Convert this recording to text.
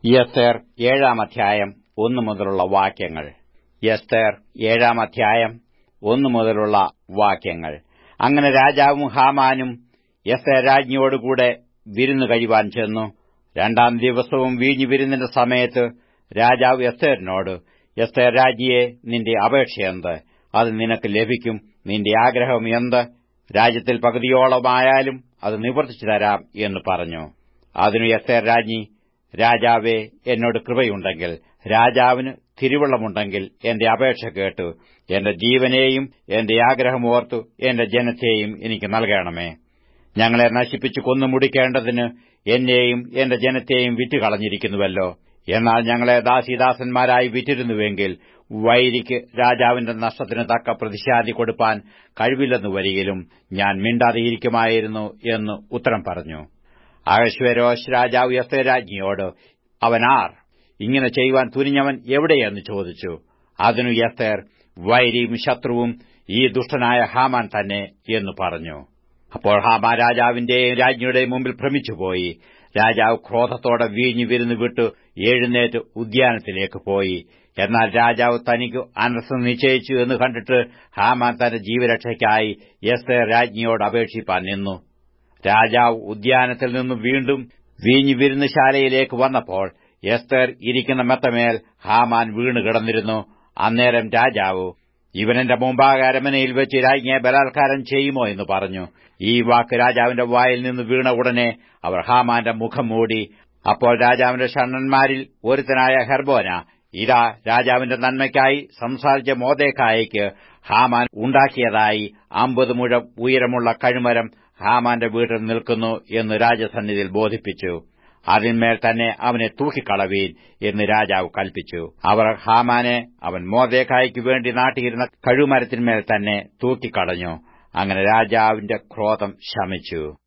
എസ്തേർ ഏഴാം അധ്യായം ഒന്നു മുതലുള്ള വാക്യങ്ങൾ എസ്തേർ ഏഴാം അധ്യായം ഒന്നു മുതലുള്ള വാക്യങ്ങൾ അങ്ങനെ രാജാവും ഹാമാനും എസ്തേർ രാജ്ഞിയോടുകൂടെ വിരുന്നു കഴിവാൻ ചെന്നു രണ്ടാം ദിവസവും വീഞ്ഞു വിരുന്നിന്റെ സമയത്ത് രാജാവ് എസ്തേറിനോട് എസ്തേർ രാജ്ഞിയെ നിന്റെ അപേക്ഷയെന്ത് അത് നിനക്ക് ലഭിക്കും നിന്റെ ആഗ്രഹം എന്ത് രാജ്യത്തിൽ പകുതിയോളമായാലും അത് നിവർത്തിച്ചു തരാം എന്ന് പറഞ്ഞു അതിനു എസ്തേർ രാജ്ഞി രാജാവേ എന്നോട് കൃപയുണ്ടെങ്കിൽ രാജാവിന് തിരുവള്ളമുണ്ടെങ്കിൽ എന്റെ അപേക്ഷ കേട്ടു എന്റെ ജീവനെയും എന്റെ ആഗ്രഹം ഓർത്തു എന്റെ ജനത്തെയും എനിക്ക് നൽകണമേ ഞങ്ങളെ നശിപ്പിച്ചു കൊന്നു മുടിക്കേണ്ടതിന് എന്നെയും എന്റെ ജനത്തെയും വിറ്റുകളഞ്ഞിരിക്കുന്നുവല്ലോ എന്നാൽ ഞങ്ങളെ ദാസീദാസന്മാരായി വിറ്റിരുന്നുവെങ്കിൽ വൈരിക്ക് രാജാവിന്റെ നഷ്ടത്തിന് തക്ക പ്രതിശാതി കൊടുപ്പാൻ കഴിവില്ലെന്നു വരികിലും ഞാൻ മിണ്ടാതെയിരിക്കുമായിരുന്നു എന്ന് ഉത്തരം പറഞ്ഞു അഹശ്വരോഷ് രാജാവ് എസ്തേ രാജ്ഞിയോട് അവനാർ ഇങ്ങനെ ചെയ്യുവാൻ തുനിഞ്ഞവൻ എവിടെയെന്ന് ചോദിച്ചു അതിനു എസ്തേർ വൈരിയും ശത്രുവും ഈ ദുഷ്ടനായ ഹാമാൻ തന്നെ എന്ന് പറഞ്ഞു അപ്പോൾ ഹാമാ രാജാവിന്റെയും രാജ്ഞിയുടെയും മുമ്പിൽ ഭ്രമിച്ചുപോയി രാജാവ് ക്രോധത്തോടെ വീഞ്ഞു വിരുന്ന് വിട്ടു എഴുന്നേറ്റ് ഉദ്യാനത്തിലേക്ക് പോയി എന്നാൽ രാജാവ് തനിക്ക് അനർസം നിശ്ചയിച്ചു എന്ന് കണ്ടിട്ട് ഹാമാൻ തന്റെ ജീവരക്ഷയ്ക്കായി എസ്തേർ രാജ്ഞിയോട് അപേക്ഷിപ്പാൻ നിന്നു രാജാവ് ഉദ്യാനത്തിൽ നിന്ന് വീണ്ടും വീഞ്ഞു വിരുന്നുശാലയിലേക്ക് വന്നപ്പോൾ എസ്തർ ഇരിക്കുന്ന മെത്തമേൽ ഹാമാൻ വീണ് കിടന്നിരുന്നു അന്നേരം രാജാവ് ഇവനെന്റെ മുമ്പാകെ അരമനയിൽ വെച്ച് രാജ്ഞിയെ ബലാത്കാരം ചെയ്യുമോ എന്ന് പറഞ്ഞു ഈ വാക്ക് രാജാവിന്റെ വായിൽ നിന്ന് വീണ ഉടനെ അവർ ഹാമാന്റെ മുഖം മൂടി അപ്പോൾ രാജാവിന്റെ ഷണ്ണന്മാരിൽ ഒരുത്തനായ ഹെർബോന ഇതാ രാജാവിന്റെ നന്മയ്ക്കായി സംസാരിച്ച മോദേക്കായ്ക്ക് ഹാമാൻ ഉണ്ടാക്കിയതായി അമ്പത് മുഴം ഉയരമുള്ള കഴുമരം ഹാമാന്റെ വീട്ടിൽ നിൽക്കുന്നു എന്ന് രാജസന്നിധിയിൽ ബോധിപ്പിച്ചു അതിന്മേൽ തന്നെ അവനെ തൂക്കിക്കളവീൻ എന്ന് രാജാവ് കൽപ്പിച്ചു അവർ ഹാമാനെ അവൻ മോദേക്കായ്ക്ക് വേണ്ടി നാട്ടിയിരുന്ന കഴുമരത്തിന്മേൽ തന്നെ തൂക്കിക്കളഞ്ഞു അങ്ങനെ രാജാവിന്റെ ക്രോധം ശമിച്ചു